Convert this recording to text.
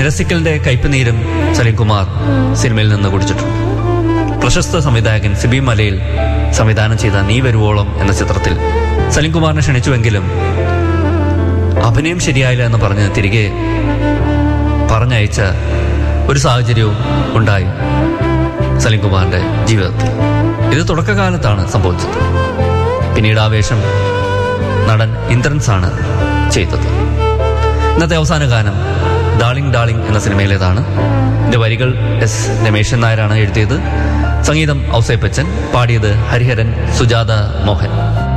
നിരസിക്കലിന്റെ കയ്പുനീരും സലീംകുമാർ സിനിമയിൽ നിന്ന് കുടിച്ചിട്ടുണ്ട് പ്രശസ്ത സംവിധായകൻ സിബി മലയിൽ സംവിധാനം ചെയ്ത നീ വരുവോളം എന്ന ചിത്രത്തിൽ സലീംകുമാറിനെ ക്ഷണിച്ചുവെങ്കിലും അഭിനയം ശരിയായില്ല എന്ന് പറഞ്ഞ് തിരികെ പറഞ്ഞയച്ച ഒരു സാഹചര്യവും ഉണ്ടായി സലീംകുമാറിന്റെ ജീവിതത്തിൽ ഇത് തുടക്കകാലത്താണ് സംഭവിച്ചത് പിന്നീട് ആ വേഷം നടൻ ഇന്ദ്രൻസ് ആണ് ചെയ്തത് ഇന്നത്തെ അവസാന ഗാനം ഡാളിംഗ് ഡാളിംഗ് എന്ന സിനിമയിലേതാണ് ഇതിന്റെ വരികൾ എസ് രമേശൻ നായരാണ് എഴുതിയത് സംഗീതം ഔസേപ്പച്ചൻ പാടിയത് ഹരിഹരൻ സുജാത മോഹൻ